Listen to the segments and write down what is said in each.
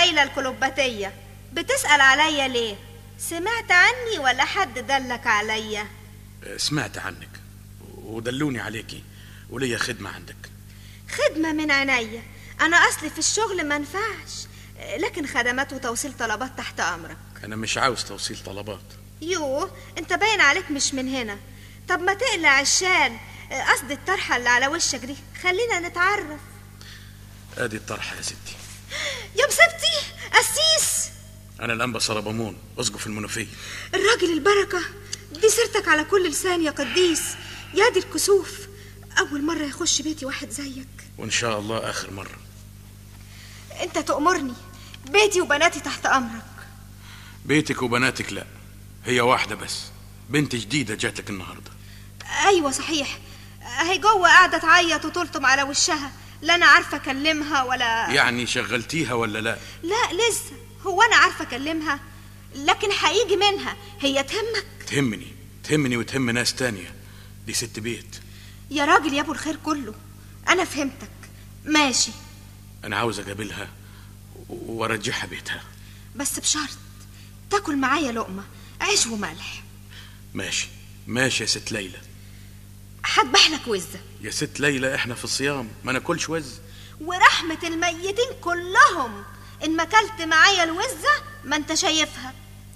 ليلى الكلوباتية بتسأل عليا ليه سمعت عني ولا حد دلك عليا سمعت عنك ودلوني عليكي وليا خدمة عندك خدمة من عينيا أنا أصلي في الشغل ما نفعش لكن خدمات وتوصيل طلبات تحت أمرك أنا مش عاوز توصيل طلبات يو أنت باين عليك مش من هنا طب ما تقلع الشال قصدي الطرحة اللي على وشك دي خلينا نتعرف ادي الطرحة يا ستي يا مصيبتي قسيس أنا الأنبا صلبمون أسقف المنوفية الراجل البركة دي سيرتك على كل لسان يا قديس يا دي الكسوف أول مرة يخش بيتي واحد زيك وإن شاء الله آخر مرة أنت تأمرني بيتي وبناتي تحت أمرك بيتك وبناتك لا هي واحدة بس بنت جديدة جاتلك النهاردة أيوة صحيح أهي جوه قاعدة تعيط وتلطم على وشها لا أنا عارفة أكلمها ولا يعني شغلتيها ولا لا لا لسه هو أنا عارفة أكلمها لكن هيجي منها هي تهمك تهمني تهمني وتهم ناس تانية دي ست بيت يا راجل يا أبو الخير كله أنا فهمتك ماشي أنا عاوز أقابلها و- وأرجعها بيتها بس بشرط تاكل معايا لقمة عيش وملح ماشي ماشي يا ست ليلى هذبح لك وزة يا ست ليلى احنا في الصيام ما ناكلش وز ورحمة الميتين كلهم إن ما كلت معايا الوزة ما أنت شايفها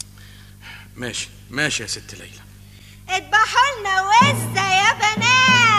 ماشي ماشي يا ست ليلى اذبحوا لنا وزة يا بنات